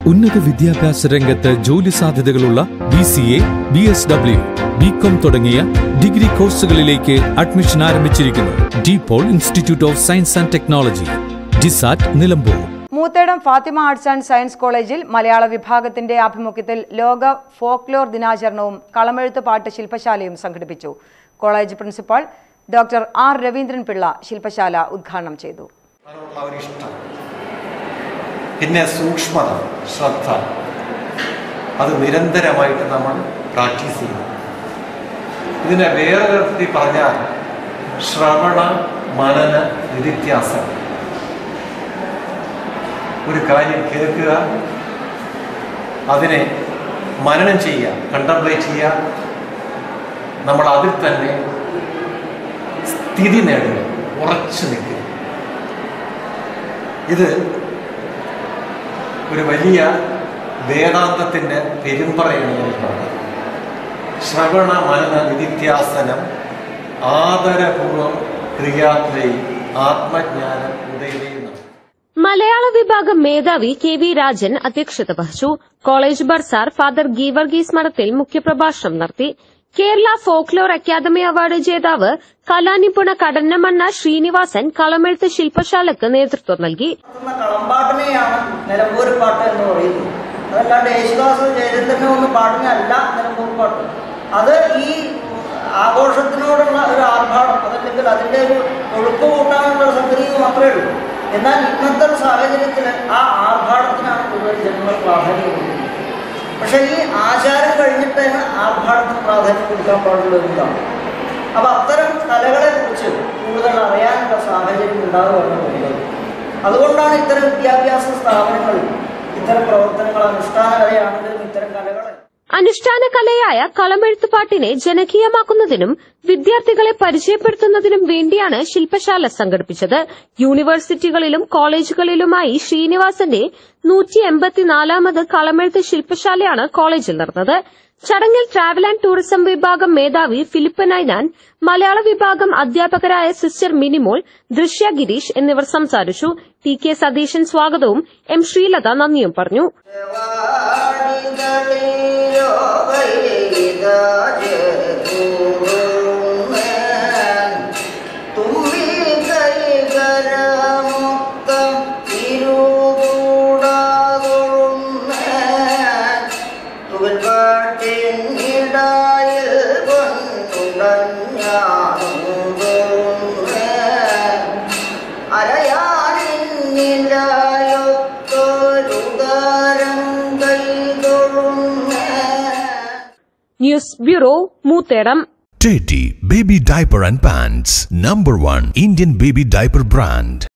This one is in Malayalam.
ഉന്നത വിദ്യാഭ്യാസ രംഗത്ത് ജോലി സാധ്യതകളുള്ള B C A B S W B com തുടങ്ങിയ ഡിഗ്രി കോഴ്സുകളിലേക്ക് അഡ്മിഷൻ ആരംഭിച്ചിരിക്കുന്നു DePaul institute of science and technology DISAT Nilambur Moothedam Fathima arts and science കോളേജിൽ മലയാള വിഭാഗത്തിന്റെ ആഭിമുഖ്യത്തിൽ ലോക ഫോക്ലോർ ദിനാചരണവും കളമെഴുത്ത് പാട്ട് ശില്പശാലയും സംഘടിപ്പിച്ചു college principal doctor R Raveendran Pillai ശില്പശാല ഉദ്ഘാടനം ചെയ്തു അതിനുള്ള ഒരു ഇഷ്ടം പിന്നെ സൂക്ഷ്മത ശ്രദ്ധ അത് നിരന്തരമായിട്ട് നമ്മൾ പ്രാക്ടീസ് ചെയ്യും ഇതിനെ വേറെ തരത്തിൽ പറഞ്ഞാൽ ശ്രവണ മനന നിരിത്യാസം ഒരു കാര്യം കേൾക്കുക അതിനെ മനനം ചെയ്യുക കണ്ടംപ്ലേറ്റ് ചെയ്യുക നമ്മൾ അതിൽ തന്നെ സ്ഥിതി നേടുക ഉറച്ചു നിൽക്കുക ഇത് ഒരു വലിയ വേദാന്തത്തിൻ്റെ പെരുമ്പറയാണ് ഞാൻ പറഞ്ഞത് ശ്രവണ മനന നിതിത്യാസനം ആദരപൂർവം ക്രിയാത്രയും ആത്മജ്ഞാനം ഉദയനയും മലയാള വിഭാഗം മേധാവി കെ വി രാജൻ അധ്യക്ഷത വഹിച്ചു കോളേജ് ബർസാർ ഫാദർ ഗീവർഗീസ് മഠത്തിൽ മുഖ്യപ്രഭാഷണം നടത്തി കേരള ഫോക്ലോർ അക്കാദമി അവാർഡ് ജേതാവ് കലാനിപുണ കടന്നമണ്ണ ശ്രീനിവാസൻ കളമെഴുത്ത് ശില്പശാലയ്ക്ക് നേതൃത്വം നൽകി നടത്തുന്ന കളമ്പാട്ടിനെയാണ് നിലമ്പൂർ പാട്ട് എന്ന് പറയുന്നത് അതല്ലാണ്ട് യേശുദാസ് ജയചന്ദ്രനെ ഒന്ന് പാടുന്നതല്ല നിലമ്പൂർ പാട്ട് അത് ഈ ആഘോഷത്തിനോടുള്ള ഒരു ആർഭാടം അതല്ലെങ്കിൽ അതിൻ്റെ ഒരു ഒഴുക്ക് കൂട്ടാനുള്ള ഒരു സംഗതി മാത്രമേ ഉള്ളൂ എന്നാൽ ഇന്നത്തെ ഒരു സാഹചര്യത്തിൽ ആ ആർഭാടത്തിനാണ് കൂടുതൽ ജനങ്ങൾ പ്രാധാന്യം കൊടുക്കുന്നത് പക്ഷേ ഈ ആചാരം കഴിഞ്ഞിട്ടാണ് ആർഭാടത്തിന് പ്രാധാന്യം കൊടുക്കാൻ പാടുള്ളൂ എന്നതാണ് അപ്പോൾ അത്തരം കലകളെ കുറിച്ച് കൂടുതൽ അറിയാനുള്ള സാഹചര്യം ഉണ്ടാവുകയാണ് വേണ്ടത് അതുകൊണ്ടാണ് ഇത്തരം വിദ്യാഭ്യാസ സ്ഥാപനങ്ങൾ ഇത്തരം പ്രവർത്തനങ്ങൾ അനുഷ്ഠാന കലയാണെങ്കിലും ഇത്തരം കലകൾ അനുഷ്ഠാന കലയായ കളമെഴുത്തുപാട്ടിനെ ജനകീയമാക്കുന്നതിനും വിദ്യാർത്ഥികളെ പരിചയപ്പെടുത്തുന്നതിനും വേണ്ടിയാണ് ശില്പശാല സംഘടിപ്പിച്ചത് യൂണിവേഴ്സിറ്റികളിലും കോളേജുകളിലുമായി ശ്രീനിവാസന്റെ നൂറ്റി എൺപത്തിനാലാമത് കളമെഴുത്ത് ശില്പശാലയാണ് കോളേജിൽ നടന്നത് ചടങ്ങിൽ ട്രാവൽ ആൻഡ് ടൂറിസം വിഭാഗം മേധാവി ഫിലിപ്പ് നൈനാൻ മലയാള വിഭാഗം അധ്യാപകരായ സിസ്റ്റർ മിനിമോൾ ദൃശ്യ ഗിരീഷ് എന്നിവർ സംസാരിച്ചു ടി കെ സതീശൻ സ്വാഗതവും എം ശ്രീലത നന്ദിയും പറഞ്ഞു news bureau Moothedam Teddy Baby Diaper and Pants, number one Indian baby diaper brand.